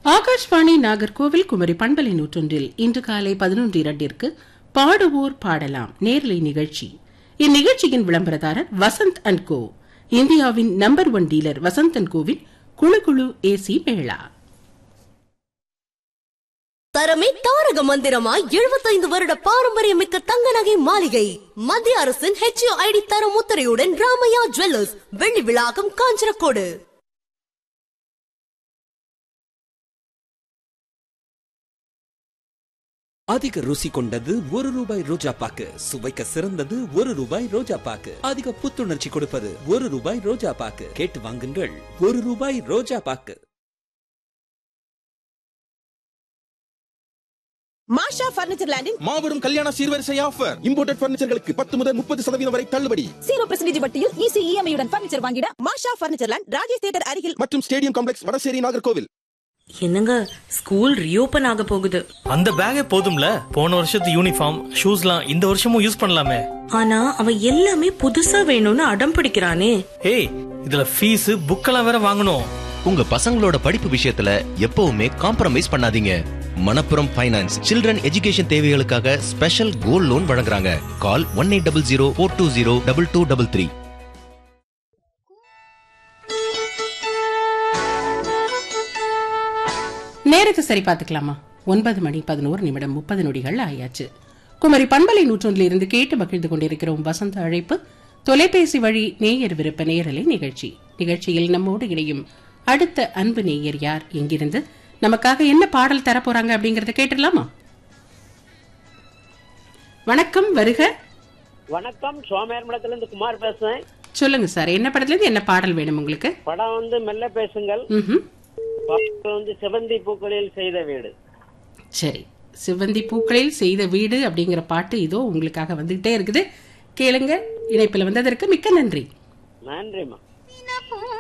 ஆகாஷ்வாணி நாகர்கோவில் குமரி பண்பலை நூற்றொன்றில் இன்று காலை பதினொன்று இரண்டிற்கு பாடுவோர் பாடலாம் நேரலை நிகழ்ச்சி இந்நிகழ்ச்சியின் விளம்பரதாரர் வசந்த் அண்ட் கோ இந்தியாவின் number one dealer Vasanth and கோவின் குழு குழு ஏசி மேளா தரமே தாரக மந்திரமாய் எழுபத்தைந்து வருட பாரம்பரியமிக்க தங்க நகை மாளிகை மத்திய அரசின் ஹெச்ஐடி தரம் முத்திரையுடன் ராமையா ஜுவல்லர்ஸ் வெள்ளி விழாக்கம் காஞ்சனக்கோடு அதிக ருசி கொண்டது ஒரு ரூபாய் ரோஜா பாக்கு சுவைக்க சிறந்தது ஒரு ரூபாய் ரோஜா பாக்கு அதிக புத்துணர்ச்சி கொடுப்பது ஒரு ரூபாய் ரோஜா பாக்கு கேட்டு வாங்குங்கள் ஒரு ரூபாய் ரோஜா பாக்கு மாஷா பர்னிச்சர் லேண்டின் மாபெரும் கல்யாண சீர்வரிசை ஆஃபர் இம்போர்ட்டட் பர்னிச்சர்களுக்கு பத்து முதல் முப்பது சதவீதம் வரை தள்ளுபடி ஜீரோ பெர்சன்டேஜ் வட்டியில் ஈஸி இஎம்ஐ உடன் பர்னிச்சர் வாங்கிட Masha furniture land Rajesh theatre அருகில் மற்றும் ஸ்டேடியம் காம்ப்ளெக்ஸ் வடசேரி நாகர்கோவில் என்னங்க ஸ்கூல் ரீஓபன் ஆக போகுது அந்த பேக்கே போதும்ல போன வருஷத்து யூனிஃபார்ம் ஷூஸ்லாம் இந்த வருஷமும் யூஸ் பண்ணலாமே ஆனா அவன் எல்லாமே புதுசா வேணும்னு அடம் பிடிக்கிறானே ஏய் இதுல ஃபீஸ் புக்கெல்லாம் வேற வாங்கணும் உங்க பசங்களோட படிப்பு விஷயத்துல எப்பவுமே காம்ப்ரமைஸ் பண்ணாதீங்க மணப்புரம் ஃபைனான்ஸ் சில்ட்ரன் எஜுகேஷன் தேவைகளுக்காக ஸ்பெஷல் கோல்ட் லோன் வழங்குறாங்க call one eight double zero four two zero double two double three நேரத்தை சரி பார்த்துக்கலாமா ஒன்பது மணி பதினோரு நிமிடம் முப்பது நொடிகள் ஆயாச்சு குமரி பண்பலை நூற்றொன்றில் இருந்து கேட்டு மகிழ்ந்து கொண்டிருக்கிறோம் வசந்த அழைப்பு தொலைபேசி வழி நேயர் விருப்ப நேரலை நிகழ்ச்சி நிகழ்ச்சியில் நம்மோடு இணையும் அடுத்த அன்பு நேயர் யார் எங்கிருந்து நமக்காக என்ன பாடல் தர போறாங்க அப்படிங்கறத கேட்டுடலாமா வணக்கம் வருக வணக்கம் சோமேர்மடத்துல இருந்து குமார் பேசுறேன் சொல்லுங்க சார் என்ன படத்துல இருந்து என்ன பாடல் வேணும் உங்களுக்கு படம் வந்து மெல்ல பேசுங்கள் ம்ஹும். பாட்டு வந்து சிவந்தி பூக்களில் செய்த வீடு சரி சிவந்தி பூக்களில் செய்த வீடு அப்படிங்கிற பாட்டு இதோ உங்களுக்காக வந்துகிட்டே இருக்குது கேளுங்க இணைப்பில் வந்ததற்கு மிக்க நன்றி நன்றிம்மா